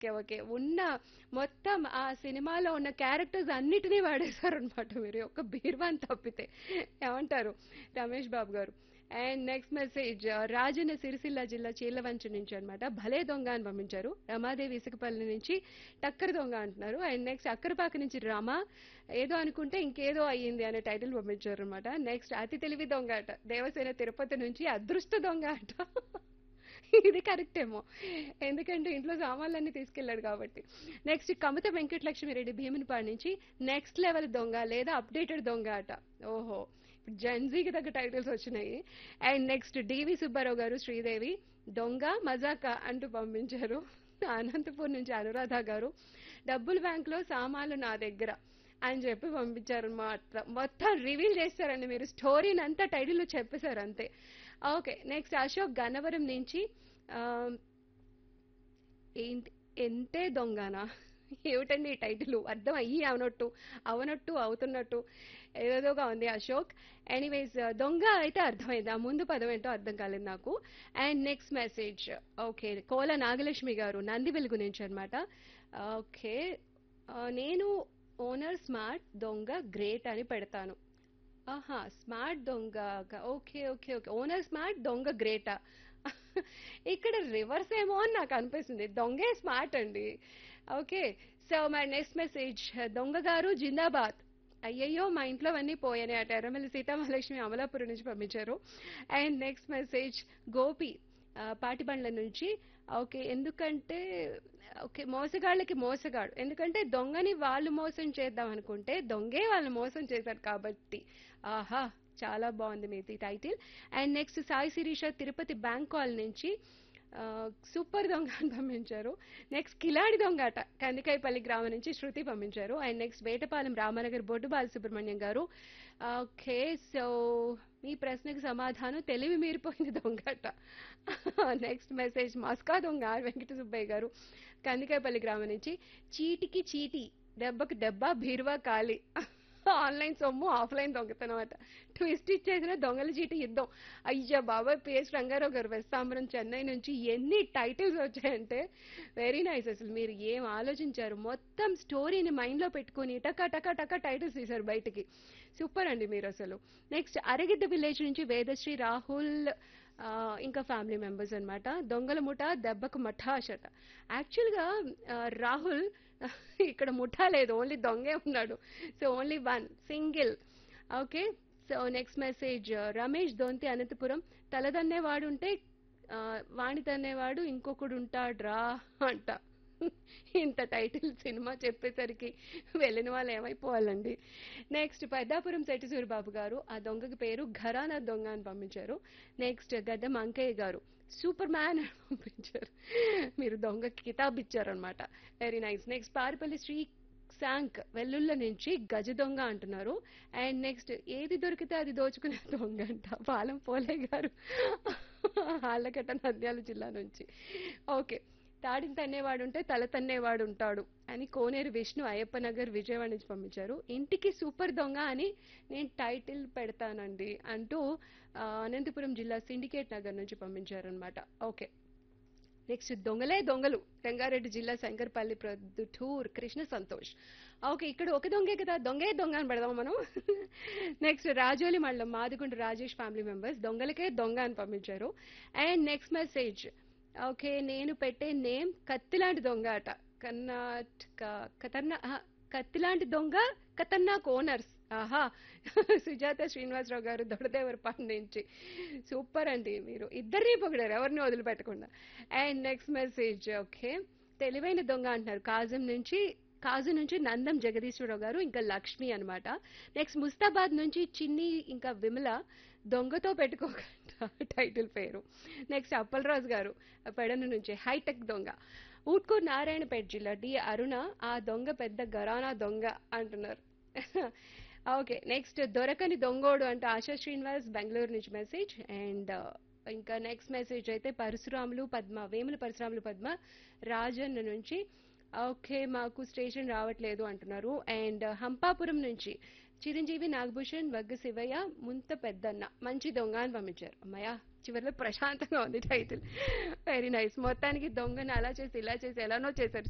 okay okay ఉన్న మొత్తం ఆ సినిమాలో ఉన్న క్యారెక్టర్స్ అన్నిటినీ వాడేశారనమాట మీరు ఒక్క బీర్వాన్ తప్పితే ఏమంటారు రమేష్ బాబు గారు and next message Rajanna Sircilla జిల్లా చీలవంచ నుంచి అనమాట భలే దొంగ అని పంపించారు రమాదేవి ఇసుకపల్లి నుంచి టక్కర దొంగ అంటున్నారు అండ్ నెక్స్ట్ అక్కరపాక నుంచి రామ ఏదో అనుకుంటే ఇంకేదో అయ్యింది అనే టైటిల్ పంపించారు అనమాట నెక్స్ట్ అతి తెలివి దొంగ అట దేవసేన తిరుపతి నుంచి అదృష్ట దొంగ అట ఇది కరెక్ట్ ఏమో ఎందుకంటే ఇంట్లో సామాన్లన్నీ తీసుకెళ్లాడు కాబట్టి నెక్స్ట్ కమత వెంకటలక్ష్మి రెడ్డి భీమునిపాడు నుంచి నెక్స్ట్ లెవెల్ దొంగ లేదా అప్డేటెడ్ దొంగ అట ఓహో జన్జీకి తగ్గ టైటిల్స్ వచ్చినాయి అండ్ నెక్స్ట్ డివి సుబ్బారావు గారు శ్రీదేవి దొంగ మజాకా అంటూ పంపించారు అనంతపూర్ నుంచి అనురాధ గారు డబ్బుల బ్యాంక్ లో సామాన్లు నా దగ్గర అని చెప్పి పంపించారు అన్నమాట మొత్తం రివీల్ చేస్తారండి మీరు స్టోరీని అంతా టైటిల్లో చెప్పేశారు అంతే ఓకే నెక్స్ట్ అశోక్ గన్నవరం నుంచి ఆ, ఏంటి ఎంతే దొంగనా ఏమిటండి ఈ టైటిల్ అర్థం అయ్యి అవనట్టు అవనట్టు అవుతున్నట్టు ఏదేదోగా ఉంది అశోక్ ఎనీవేస్ దొంగ అయితే అర్థమైంది ఆ ముందు పదం ఏంటో అర్థం కాలేదు నాకు and next message okay Kola Nagalakshmi గారు నంది వెలుగు నుంచి అనమాట ఓకే నేను ఓనర్ స్మార్ట్ దొంగ గ్రేట్ అని పెడతాను ఆహా స్మార్ట్ దొంగ okay okay okay owner smart దొంగ గ్రేటా ఇక్కడ రివర్స్ ఏమో అని నాకు అనిపిస్తుంది దొంగే స్మార్ట్ అండి okay so my next message దొంగ గారు జిందాబాద్ అయ్యయ్యో మా ఇంట్లో అన్నీ పోయాయి అటు ఎర్రమల్లి సీతామహాలక్ష్మి అమలాపురం నుంచి పంపించారు అండ్ నెక్స్ట్ మెసేజ్ గోపి ఆ, పాటిబండ్ల నుంచి ఓకే ఎందుకంటే ఓకే మోసగాళ్ళకి మోసగాడు ఎందుకంటే దొంగని వాళ్ళు మోసం చేద్దాం అనుకుంటే దొంగే వాళ్ళు మోసం చేశారు కాబట్టి ఆహా చాలా బాగుంది మీది title and next Sai Sirisha Tirupati bank call నుంచి ఆ, సూపర్ దొంగ అని పంపించారు నెక్స్ట్ కిలాడి దొంగ అట కందికాయపల్లి గ్రామం నుంచి శృతి పంపించారు అండ్ నెక్స్ట్ వేటపాలెం రామనగర్ బొడ్డు బాలసుబ్రహ్మణ్యం గారు ఓకే సో మీ ప్రశ్నకు సమాధానం తెలివి మీరిపోయింది దొంగ అట నెక్స్ట్ మెసేజ్ మస్కా దొంగ ఆర్ వెంకట సుబ్బయ్య గారు కందికాయపల్లి గ్రామం నుంచి చీటికి చీటి దెబ్బకి దెబ్బ బీరువా ఖాళీ ఆన్లైన్ సొమ్ము ఆఫ్లైన్ దొంగతనం అట ట్విస్ట్ ఇచ్చేసిన దొంగల చీటి యుద్ధం అయ్యా బాబాయ్ పిఎస్ రంగారావు గారు వెస్తాంబరం చెన్నై నుంచి ఎన్ని టైటిల్స్ వచ్చాయంటే వెరీ నైస్ అసలు మీరు ఏం ఆలోచించారు మొత్తం స్టోరీని మైండ్లో పెట్టుకుని టకా టకా టకా టైటిల్స్ తీశారు బయటికి సూపర్ అండి మీరు అసలు నెక్స్ట్ అరగిద్ద విలేజ్ నుంచి వేదశ్రీ రాహుల్ ఆ, ఇంకా ఫ్యామిలీ మెంబర్స్ అన్నమాట దొంగల ముఠ దెబ్బకు మఠాష్ అట యాక్చువల్గా ఆ, రాహుల్ ఇక్కడ ముఠా లేదు ఓన్లీ దొంగే ఉన్నాడు so only one single okay so next message Ramesh Donthi Anantapuram తలదన్నేవాడు ఉంటే ఆ, వాణి తన్నేవాడు ఇంకొకడు ఉంటాడ్రా అంట ఇంత టైటిల్ సినిమా చెప్పేసరికి వెళ్ళిన వాళ్ళు ఏమైపోవాలండి నెక్స్ట్ పెద్దాపురం శెట్టి సూరిబాబు గారు ఆ దొంగకి పేరు ఘరానా దొంగ అని పంపించారు నెక్స్ట్ గడ్డం అంకయ్య గారు సూపర్ మ్యాన్ అని పంపించారు మీరు దొంగకి కితాబ్ ఇచ్చారనమాట very nice next Paripalli Sri శాంక్ వెల్లుల్ల నుంచి గజ దొంగ అంటున్నారు అండ్ నెక్స్ట్ ఏది దొరికితే అది దోచుకునే దొంగ అంట పాలెం పోలే గారు ఆళ్ళకట్ట నంద్యాల జిల్లా నుంచి ఓకే తాడిని తన్నేవాడు ఉంటే తల తన్నేవాడు ఉంటాడు అని కోనేరు విష్ణు అయ్యప్ప నగర్ విజయవాడ నుంచి పంపించారు ఇంటికి సూపర్ దొంగ అని నేను టైటిల్ పెడతానండి అంటూ ఆ, అనంతపురం జిల్లా సిండికేట్ నగర్ నుంచి పంపించారనమాట ఓకే నెక్స్ట్ దొంగలే దొంగలు రంగారెడ్డి జిల్లా శంకర్పల్లి ప్రొద్దుటూర్ కృష్ణ సంతోష్ ఓకే ఇక్కడ ఒక దొంగే కదా దొంగే దొంగ అని పెడదాం మనం నెక్స్ట్ రాజోలి మళ్ళీ మాదిగుండు రాజేష్ ఫ్యామిలీ మెంబర్స్ దొంగలకే దొంగ అని పంపించారు అండ్ నెక్స్ట్ మెసేజ్ ఓకే నేను పెట్టే నేమ్ కత్తిలాంటి దొంగ అట కర్ణాటక కతర్నా ఆహా, కత్తిలాంటి దొంగ ఖతర్నాక్ ఓనర్స్ ఆహా సుజాత శ్రీనివాసరావు గారు దొడదేవరపాడు నుంచి సూపర్ అండి మీరు ఇద్దరిని పొగిడారు ఎవరిని వదిలిపెట్టకుండా అండ్ నెక్స్ట్ మెసేజ్ ఓకే తెలివైన దొంగ అంటున్నారు కాజం నుంచి కాజు నుంచి నందం జగదీశ్వరరావు గారు ఇంకా లక్ష్మి అన్నమాట నెక్స్ట్ ముస్తాబాద్ నుంచి చిన్ని ఇంకా విమల దొంగతో పెట్టుకోకుండా టైటిల్ పేరు నెక్స్ట్ అప్పలరాజు గారు పెడన నుంచి హైటెక్ దొంగ ఊట్కూరు నారాయణపేట జిల్లా డి అరుణ ఆ దొంగ పెద్ద గరానా దొంగ అంటున్నారు ఓకే నెక్స్ట్ దొరకని దొంగోడు అంటే ఆశా శ్రీనివాస్ బెంగళూరు నుంచి మెసేజ్ అండ్ ఇంకా నెక్స్ట్ మెసేజ్ అయితే పరశురాములు పద్మ వేముల పరశురాములు పద్మ రాజన్ నుంచి ఓకే మాకు స్టేషన్ రావట్లేదు అంటున్నారు అండ్ హంపాపురం నుంచి చిరంజీవి నాగభూషణ్ వగ్గ శివయ్య ముంత పెద్దన్న మంచి దొంగ అని పంపించారు అమ్మయ్య చివరిలో ప్రశాంతంగా ఉంది టైటిల్ వెరీ నైస్ మొత్తానికి దొంగను అలా చేసి ఇలా చేసి ఎలానో చేశారు